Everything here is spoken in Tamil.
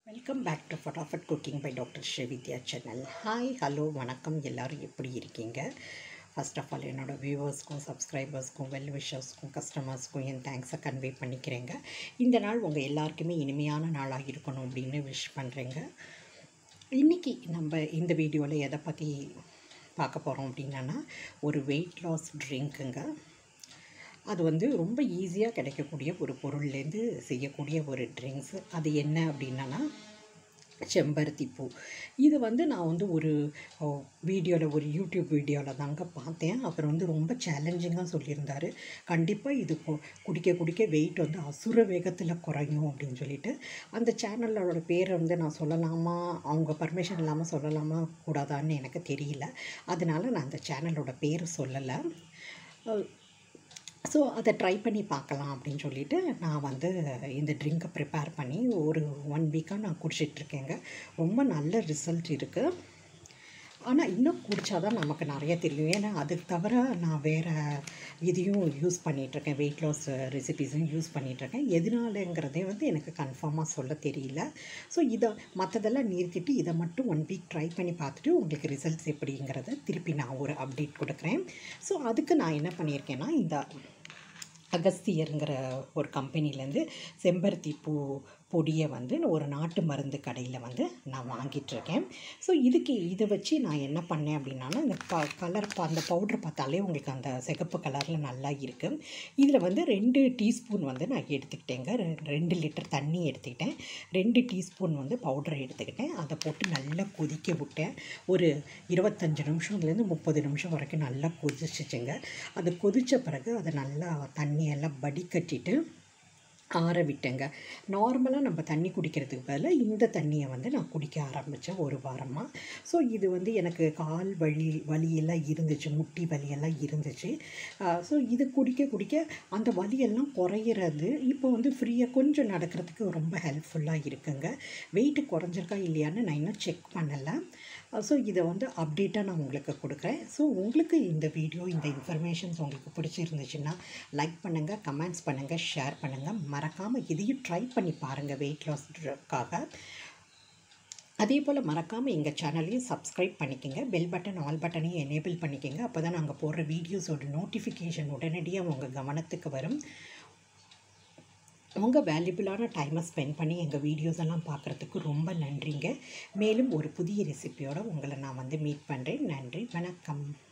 welcome back to Fatafat cooking by doctor Srividya channel hi hello வணக்கம் எல்லோரும் எப்படி இருக்கீங்க ஃபர்ஸ்ட் ஆஃப் ஆல் என்னோடய வியூவர்ஸ்க்கும் சப்ஸ்கிரைபர்ஸ்க்கும் வெல் விஷர்ஸ்க்கும் கஸ்டமர்ஸ்க்கும் என் தேங்க்ஸை கன்வே பண்ணிக்கிறேங்க இந்த நாள் உங்கள் எல்லாருக்குமே இனிமையான நாளாக இருக்கணும் அப்படின்னு விஷ் பண்ணுறேங்க இன்றைக்கி நம்ம இந்த வீடியோவில் எதை பற்றி பார்க்க போகிறோம் அப்படின்னா ஒரு வெயிட் லாஸ் ட்ரிங்க்குங்க அது வந்து ரொம்ப ஈஸியாக கிடைக்கக்கூடிய ஒரு பொருள்லேருந்து செய்யக்கூடிய ஒரு ட்ரிங்க்ஸு அது என்ன அப்படின்னா செம்பருத்தி பூ இது வந்து நான் வந்து ஒரு வீடியோவில் ஒரு யூடியூப் வீடியோவில் தாங்க பார்த்தேன் அப்புறம் வந்து ரொம்ப சேலஞ்சிங்காக சொல்லியிருந்தார் கண்டிப்பாக இது கு- குடிக்க குடிக்க வெயிட் வந்து அசுர வேகத்தில் குறையும் அப்படின்னு சொல்லிட்டு அந்த சேனலோட பேரை வந்து நான் சொல்லலாமா அவங்க பர்மிஷன் இல்லாமல் சொல்லலாமா கூடாதான்னு எனக்கு தெரியல அதனால நான் அந்த சேனலோட பேர் சொல்லலை ஸோ அதை ட்ரை பண்ணி பார்க்கலாம் அப்படின்னு சொல்லிட்டு நான் வந்து இந்த ட்ரிங்கை ப்ரிப்பேர் பண்ணி ஒரு ஒன் வீக்காக நான் குடிச்சிட்ருக்கேங்க ரொம்ப நல்ல ரிசல்ட் இருக்குது ஆனால் இன்னும் குடித்தாதான் நமக்கு நிறைய தெரியும் ஏன்னா அதுக்கு தவிர நான் வேறு இதையும் யூஸ் பண்ணிகிட்ருக்கேன் வெயிட் லாஸ் ரெசிபீஸும் யூஸ் பண்ணிகிட்ருக்கேன் எதனாலங்கிறதே வந்து எனக்கு கன்ஃபார்மாக சொல்ல தெரியல ஸோ இதை மற்றதெல்லாம் நிறுத்திட்டு இதை மட்டும் ஒன் வீக் ட்ரை பண்ணி பார்த்துட்டு உங்களுக்கு ரிசல்ட்ஸ் எப்படிங்கிறத திருப்பி நான் ஒரு அப்டேட் கொடுக்குறேன் ஸோ அதுக்கு நான் என்ன பண்ணியிருக்கேன்னா இந்த அகஸ்தியருங்கிற ஒரு கம்பெனிலேருந்து செம்பருத்தி பூ பொடியை வந்து ஒரு நாட்டு மருந்து கடையில் வந்து நான் வாங்கிட்டுருக்கேன் ஸோ இதுக்கு இதை வச்சு நான் என்ன பண்ணேன் அப்படின்னா இந்த ப கலர் அந்த பவுடர் பார்த்தாலே உங்களுக்கு அந்த சிகப்பு கலரில் நல்லா இருக்குது இதில் வந்து ரெண்டு டீஸ்பூன் வந்து நான் எடுத்துக்கிட்டேங்க ரெ- ரெண்டு லிட்டர் தண்ணி எடுத்துக்கிட்டேன் ரெண்டு டீஸ்பூன் வந்து பவுடர் எடுத்துக்கிட்டேன் அதை போட்டு நல்லா கொதிக்க விட்டேன் ஒரு இருபத்தஞ்சு நிமிஷம்லேருந்து முப்பது நிமிஷம் வரைக்கும் நல்லா கொதிச்சிச்சுங்க அது கொதித்த பிறகு அதை நல்லா தண்ணியெல்லாம் வடிகட்டிட்டு ஆற விட்டேங்க நார்மலாக நம்ம தண்ணி குடிக்கிறதுக்கு பதிலாக இந்த தண்ணியை வந்து நான் குடிக்க ஆரம்பித்தேன் ஒரு வாரமாக ஸோ இது வந்து எனக்கு கால் வலி வலியெல்லாம் இருந்துச்சு முட்டி வலியெல்லாம் இருந்துச்சு ஸோ இது குடிக்க குடிக்க அந்த வலியெல்லாம் குறையிறது இப்போ வந்து ஃப்ரீயாக கொஞ்சம் நடக்கிறதுக்கு ரொம்ப ஹெல்ப்ஃபுல்லாக இருக்குங்க வெயிட்டு குறைஞ்சிருக்கா இல்லையான்னு நான் இன்னும் செக் பண்ணலை ஸோ இதை வந்து அப்டேட்டாக நான் உங்களுக்கு கொடுக்குறேன் ஸோ உங்களுக்கு இந்த வீடியோ இந்த இன்ஃபர்மேஷன்ஸ் உங்களுக்கு பிடிச்சிருந்துச்சுன்னா லைக் பண்ணுங்கள் கமெண்ட்ஸ் பண்ணுங்கள் ஷேர் பண்ணுங்கள் மறக்காமல் இதையும் ட்ரை பண்ணி பாருங்கள் வெயிட் லாஸ்க்காக அதே போல் மறக்காமல் எங்கள் சேனலையும் சப்ஸ்கிரைப் பண்ணிக்கோங்க பெல் பட்டன் ஆல் பட்டனையும் எனேபிள் பண்ணிக்கோங்க அப்போ தான் நாங்கள் போடுற வீடியோஸோட நோட்டிஃபிகேஷன் உடனடியாக உங்கள் கவனத்துக்கு வரும் உங்கள் வேல்யூபிளான டைமை ஸ்பெண்ட் பண்ணி எங்கள் வீடியோஸ் எல்லாம் பார்க்குறதுக்கு ரொம்ப நன்றிங்க மேலும் ஒரு புதிய ரெசிபியோட உங்களை நான் வந்து மீட் பண்ணுறேன் நன்றி வணக்கம்